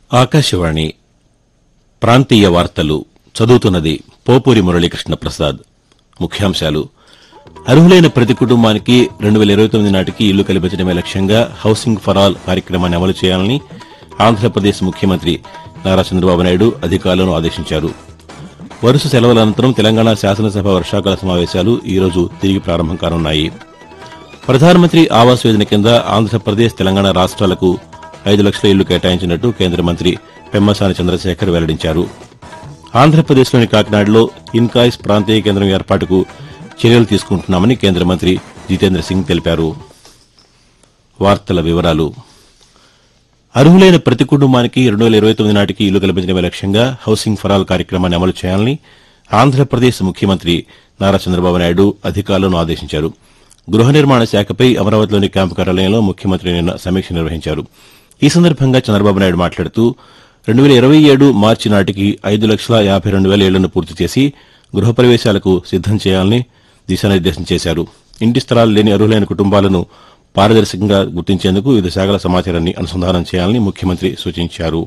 ఆకాశవాణి ప్రాంతీయ వార్తలు చదువుతున్నది పోపూరి మురళీకృష్ణ ప్రసాద్ ముఖ్యాంశాలు అర్హులైన ప్రతి కుటుంబానికి రెండు వేల ఇరవై తొమ్మిది నాటికి ఇల్లు కల్పించడమే లక్ష్యంగా హౌసింగ్ ఫర్ ఆల్ కార్యక్రమాన్ని అమలు చేయాలని ఆంధ్రప్రదేశ్ ముఖ్యమంత్రి నారా చంద్రబాబు నాయుడు అధికారులను ఆదేశించారు వరుస సెలవుల అనంతరం తెలంగాణ శాసనసభ వర్షాకాల సమావేశాలు ఈ రోజు తిరిగి ప్రారంభం కానున్నాయి ప్రధానమంత్రి ఆవాస్ యోజన కింద ఆంధ్రప్రదేశ్ తెలంగాణ రాష్ట్రాలకు ఐదు లక్షల ఇళ్లు కేటాయించినట్టు కేంద్ర మంత్రి పెమ్మసాని చంద్రశేఖర్ వెల్లడించారు ఆంధ్రప్రదేశ్లోని కాకినాడలో ఇన్కాయిస్ ప్రాంతీయ కేంద్రం ఏర్పాటుకు చర్యలు తీసుకుంటున్నామని కేంద్ర మంత్రి జితేంద్ర సింగ్ తెలిపారు వార్తల వివరాలు అర్హులైన ప్రతి కుటుంబానికి రెండు వేల ఇరవై తొమ్మిది నాటికి ఇల్లు కల్పించడమే లక్ష్యంగా హౌసింగ్ ఫర్ ఆల్ కార్యక్రమాన్ని అమలు చేయాలని ఆంధ్రప్రదేశ్ ముఖ్యమంత్రి నారా చంద్రబాబు నాయుడు అధికారులను ఆదేశించారు గృహ నిర్మాణ శాఖపై అమరావతిలోని క్యాంపు కార్యాలయంలో ముఖ్యమంత్రి నిన్న సమీక్ష నిర్వహించారు ఈ సందర్భంగా చంద్రబాబు నాయుడు మాట్లాడుతూ రెండు వేల ఇరవై ఏడు మార్చి నాటికి ఐదు లక్షల యాభై రెండు వేల ఇళ్లను పూర్తి చేసి గృహ ప్రవేశాలకు సిద్దం చేయాలని దిశానిర్దేశం చేశారు ఇంటి స్థలాలు లేని అర్హులైన కుటుంబాలను పారదర్శకంగా గుర్తించేందుకు వివిధ శాఖల సమాచారాన్ని అనుసంధానం చేయాలని ముఖ్యమంత్రి సూచించారు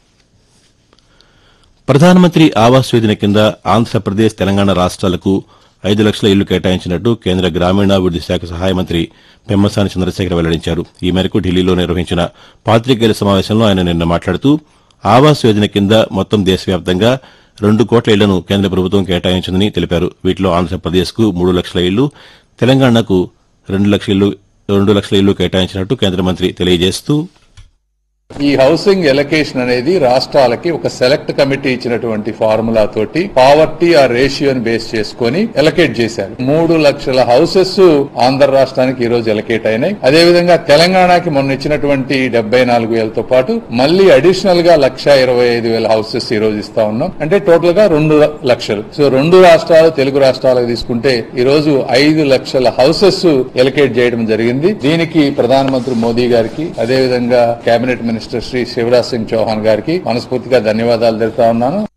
ప్రధానమంత్రి ఆవాస్ యోజన కింద ఆంధ్రప్రదేశ్ తెలంగాణ రాష్ట్రాలకు ఐదు లక్షల ఇళ్లు కేటాయించినట్టు కేంద్ర గ్రామీణాభివృద్ది శాఖ సహాయ మంత్రి పెమ్మసాని చంద్రశేఖర్ వెల్లడించారు ఈ మేరకు ఢిల్లీలో నిర్వహించిన పాతికేయుల సమావేశంలో ఆయన నిన్న మాట్లాడుతూ ఆవాస్ యోజన కింద మొత్తం దేశవ్యాప్తంగా రెండు కోట్ల ఇళ్లను కేంద్ర ప్రభుత్వం కేటాయించిందని తెలిపారు వీటిలో ఆంధ్రప్రదేశ్కు మూడు లక్షల ఇళ్లు తెలంగాణకు రెండు లక్షల ఇళ్లు రెండు లక్షల ఇళ్లు కేటాయించినట్టు కేంద్ర మంత్రి తెలియజేస్తూ ఈ హౌసింగ్ ఎలకేషన్ అనేది రాష్ట్రాలకి ఒక సెలెక్ట్ కమిటీ ఇచ్చినటువంటి ఫార్ములా తోటి పావర్టీ ఆ రేషియోని బేస్ చేసుకొని ఎలకేట్ చేశారు మూడు లక్షల హౌసెస్ ఆంధ్ర రాష్ట్రానికి ఈ రోజు ఎలకేట్ అయినాయి అదేవిధంగా తెలంగాణకి మొన్న ఇచ్చినటువంటి డెబ్బై నాలుగు వేలతో పాటు మళ్ళీ అడిషనల్ గా లక్ష ఇరవై ఐదు వేల హౌసెస్ ఈ రోజు ఇస్తా ఉన్నాం అంటే టోటల్ గా రెండు లక్షలు సో రెండు రాష్ట్రాలు తెలుగు రాష్ట్రాలకు తీసుకుంటే ఈ రోజు ఐదు లక్షల హౌసెస్ ఎలకేట్ చేయడం జరిగింది దీనికి ప్రధానమంత్రి మోదీ గారికి అదేవిధంగా కేబినెట్ మినిస్టర్ శ్రీ శివరాజ్ సింగ్ చౌహాన్ గారికి మనస్ఫూర్తిగా ధన్యవాదాలు తెలుపుతా ఉన్నాను